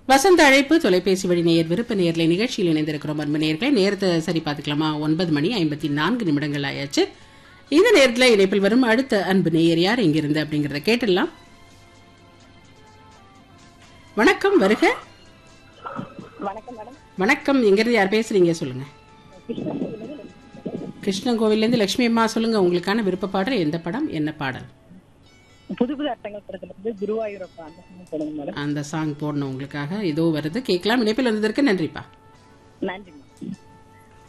வசந்த அழைப்பு தொலைபேசி வழி நேயர் விருப்ப நேயர்களை நிகழ்ச்சியில் இணைந்திருக்கிறோம் அன்பு நேயர்களை நேரத்தை சரி பார்த்துக்கலாமா ஒன்பது மணி ஐம்பத்தி நான்கு நிமிடங்கள் ஆயாச்சு இந்த நேரத்தில் இணைப்பில் வரும் அடுத்த அன்பு நேயர் யார் இங்கிருந்து அப்படிங்கறத கேட்டுடலாம் வணக்கம் வருக வணக்கம் மேடம் வணக்கம் எங்கிருந்து யார் பேசுறீங்க சொல்லுங்க கிருஷ்ணன் கோவில்லேருந்து லட்சுமி அம்மா சொல்லுங்க உங்களுக்கான விருப்ப பாடல் எந்த படம் என்ன பாடல் புது புது அர்த்தங்கள் படத்துல இருந்து குருவாயூரப்பா அந்த song போடுங்க மேடம் அந்த சாங் போடணும் உங்களுக்காக இதோ வருது கேட்கலாம் இணைப்பில் வந்ததற்கு நன்றிப்பா நன்றி மேடம்